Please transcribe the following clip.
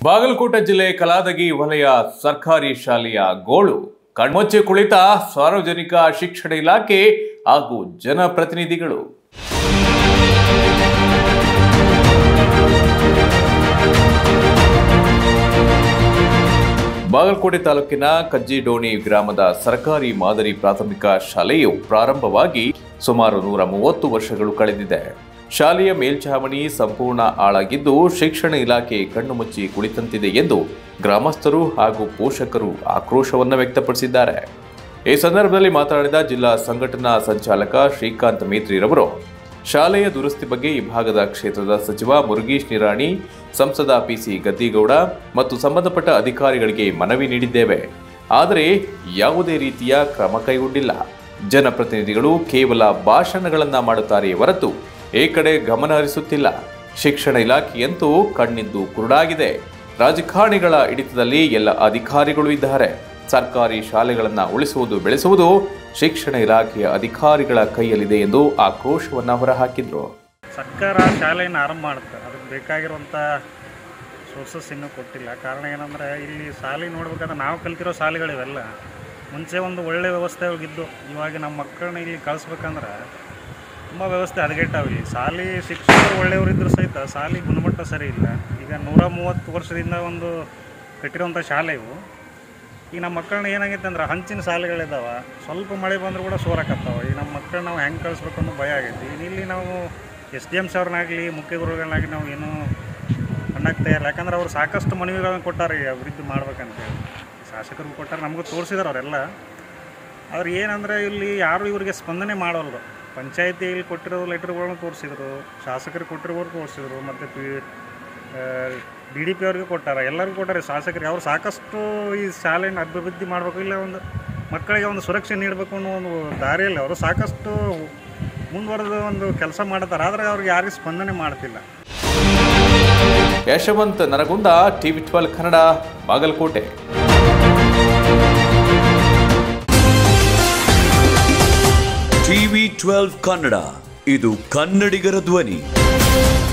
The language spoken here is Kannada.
ಬಾಗಲಕೋಟೆ ಜಿಲ್ಲೆ ಕಲಾದಗಿ ವಲಯ ಸರ್ಕಾರಿ ಶಾಲೆಯ ಗೋಳು ಕಣ್ಮುಚ್ಚಿ ಕುಳಿತ ಸಾರ್ವಜನಿಕ ಶಿಕ್ಷಣ ಇಲಾಖೆ ಹಾಗೂ ಜನಪ್ರತಿನಿಧಿಗಳು ಬಾಗಲಕೋಟೆ ತಾಲೂಕಿನ ಕಜ್ಜಿಡೋಣಿ ಗ್ರಾಮದ ಸರ್ಕಾರಿ ಮಾದರಿ ಪ್ರಾಥಮಿಕ ಶಾಲೆಯು ಪ್ರಾರಂಭವಾಗಿ ಸುಮಾರು ನೂರ ಮೂವತ್ತು ವರ್ಷಗಳು ಕಳೆದಿದೆ ಶಾಲೆಯ ಮೇಲ್ಛಾವಣಿ ಸಂಪೂರ್ಣ ಹಾಳಾಗಿದ್ದು ಶಿಕ್ಷಣ ಇಲಾಖೆ ಕಣ್ಣು ಮುಚ್ಚಿ ಕುಳಿತಂತಿದೆ ಎಂದು ಗ್ರಾಮಸ್ಥರು ಹಾಗೂ ಪೋಷಕರು ಆಕ್ರೋಶವನ್ನು ವ್ಯಕ್ತಪಡಿಸಿದ್ದಾರೆ ಈ ಸಂದರ್ಭದಲ್ಲಿ ಮಾತನಾಡಿದ ಜಿಲ್ಲಾ ಸಂಘಟನಾ ಸಂಚಾಲಕ ಶ್ರೀಕಾಂತ್ ಮೇತ್ರಿರವರು ಶಾಲೆಯ ದುರಸ್ತಿ ಬಗ್ಗೆ ಈ ಭಾಗದ ಕ್ಷೇತ್ರದ ಸಚಿವ ಮುರುಗೇಶ್ ನಿರಾಣಿ ಸಂಸದ ಪಿಸಿ ಗದ್ದಿಗೌಡ ಮತ್ತು ಸಂಬಂಧಪಟ್ಟ ಅಧಿಕಾರಿಗಳಿಗೆ ಮನವಿ ನೀಡಿದ್ದೇವೆ ಆದರೆ ಯಾವುದೇ ರೀತಿಯ ಕ್ರಮ ಕೈಗೊಂಡಿಲ್ಲ ಜನಪ್ರತಿನಿಧಿಗಳು ಕೇವಲ ಭಾಷಣಗಳನ್ನ ಮಾಡುತ್ತಾರೆ ಹೊರತು ಈ ಕಡೆ ಗಮನ ಹರಿಸುತ್ತಿಲ್ಲ ಶಿಕ್ಷಣ ಇಲಾಖೆಯಂತೂ ಕಣ್ಣಿದ್ದು ಕುರುಡಾಗಿದೆ ರಾಜಕಾರಣಿಗಳ ಹಿಡಿತದಲ್ಲಿ ಎಲ್ಲ ಅಧಿಕಾರಿಗಳು ಇದ್ದಾರೆ ಸರ್ಕಾರಿ ಶಾಲೆಗಳನ್ನು ಉಳಿಸುವುದು ಬೆಳೆಸುವುದು ಶಿಕ್ಷಣ ಇಲಾಖೆಯ ಅಧಿಕಾರಿಗಳ ಕೈಯಲ್ಲಿದೆ ಎಂದು ಆಕ್ರೋಶವನ್ನು ಹೊರಹಾಕಿದ್ರು ಸರ್ಕಾರ ಶಾಲೆಯನ್ನು ಆರಂಭ ಮಾಡುತ್ತೆ ಅದಕ್ಕೆ ಬೇಕಾಗಿರುವಂಥ ಸೋರ್ಸಸ್ ಇನ್ನೂ ಕೊಟ್ಟಿಲ್ಲ ಕಾರಣ ಏನಂದರೆ ಇಲ್ಲಿ ಶಾಲೆ ನೋಡ್ಬೇಕಾದ್ರೆ ನಾವು ಕಲ್ತಿರೋ ಶಾಲೆಗಳಿವೆಲ್ಲ ಮುಂಚೆ ಒಂದು ಒಳ್ಳೆ ವ್ಯವಸ್ಥೆ ಇದ್ದು ಇವಾಗ ನಮ್ಮ ಮಕ್ಕಳನ್ನ ಇಲ್ಲಿ ಕಳಿಸ್ಬೇಕಂದ್ರೆ ತುಂಬ ವ್ಯವಸ್ಥೆ ಹದಗೆಟ್ಟಾವ ಇಲ್ಲಿ ಶಾಲೆ ಶಿಕ್ಷಕರು ಒಳ್ಳೆಯವರಿದ್ದರೂ ಸಹಿತ ಶಾಲೆ ಗುಣಮಟ್ಟ ಸರಿ ಇಲ್ಲ ಈಗ ನೂರ ಮೂವತ್ತು ವರ್ಷದಿಂದ ಒಂದು ಕಟ್ಟಿರೋಂಥ ಶಾಲೆ ಇವು ಈಗ ನಮ್ಮ ಮಕ್ಕಳನ್ನ ಏನಾಗೈತೆ ಅಂದ್ರೆ ಹಂಚಿನ ಶಾಲೆಗಳಿದಾವ ಸ್ವಲ್ಪ ಮಳೆ ಬಂದರೂ ಕೂಡ ಸೋರಕತ್ತಾವ ಈಗ ನಮ್ಮ ಮಕ್ಕಳನ್ನ ನಾವು ಹೆಂಗೆ ಕಳಿಸ್ಬೇಕು ಅನ್ನೋ ಭಯ ಆಗೈತಿ ಈಗ ಇಲ್ಲಿ ನಾವು ಎಸ್ ಡಿ ಎಮ್ ಅವ್ರನ್ನಾಗಲಿ ಮುಖ್ಯ ಗುರುಗಳನ್ನಾಗಲಿ ನಾವು ಏನೂ ಅನ್ನಕ್ಕೆ ತಯಾರಿಲ್ಲ ಯಾಕಂದ್ರೆ ಅವ್ರು ಸಾಕಷ್ಟು ಮನವಿಗಳನ್ನು ಕೊಟ್ಟಾರೆ ಈ ಅಭಿವೃದ್ಧಿ ಮಾಡ್ಬೇಕಂತೇಳಿ ಶಾಸಕರು ಕೊಟ್ಟಾರೆ ನಮಗೂ ತೋರಿಸಿದಾರೆ ಅವರೆಲ್ಲ ಆದ್ರೆ ಏನಂದರೆ ಇಲ್ಲಿ ಯಾರು ಇವರಿಗೆ ಸ್ಪಂದನೆ ಮಾಡೋಲ್ರು ಪಂಚಾಯತಿಯಲ್ಲಿ ಕೊಟ್ಟಿರೋ ಲೆಟರ್ಗಳನ್ನು ತೋರಿಸಿದ್ರು ಶಾಸಕರಿಗೆ ಕೊಟ್ಟಿರೋರು ತೋರಿಸಿದ್ರು ಮತ್ತು ಪಿ ಡಿ ಡಿ ಪಿ ಅವ್ರಿಗೆ ಕೊಟ್ಟಾರ ಎಲ್ಲರಿಗೂ ಕೊಟ್ಟಾರೆ ಶಾಸಕರಿಗೆ ಅವ್ರು ಸಾಕಷ್ಟು ಈ ಶಾಲೆಯನ್ನು ಅಭಿವೃದ್ಧಿ ಮಾಡಬೇಕು ಇಲ್ಲ ಒಂದು ಮಕ್ಕಳಿಗೆ ಒಂದು ಸುರಕ್ಷೆ ನೀಡಬೇಕು ಅನ್ನೋ ಒಂದು ದಾರಿಯಲ್ಲಿ ಅವರು ಸಾಕಷ್ಟು ಮುಂದುವರೆದ ಒಂದು ಕೆಲಸ ಮಾಡ್ತಾರೆ ಆದರೆ ಅವ್ರಿಗೆ ಯಾರಿಗೂ ಸ್ಪಂದನೆ ಮಾಡ್ತಿಲ್ಲ Yashwant Naragund TV twelve Kannada Bagalkot TV twelve Kannada ಇದು ಕನ್ನಡಿಗರ ಧ್ವನಿ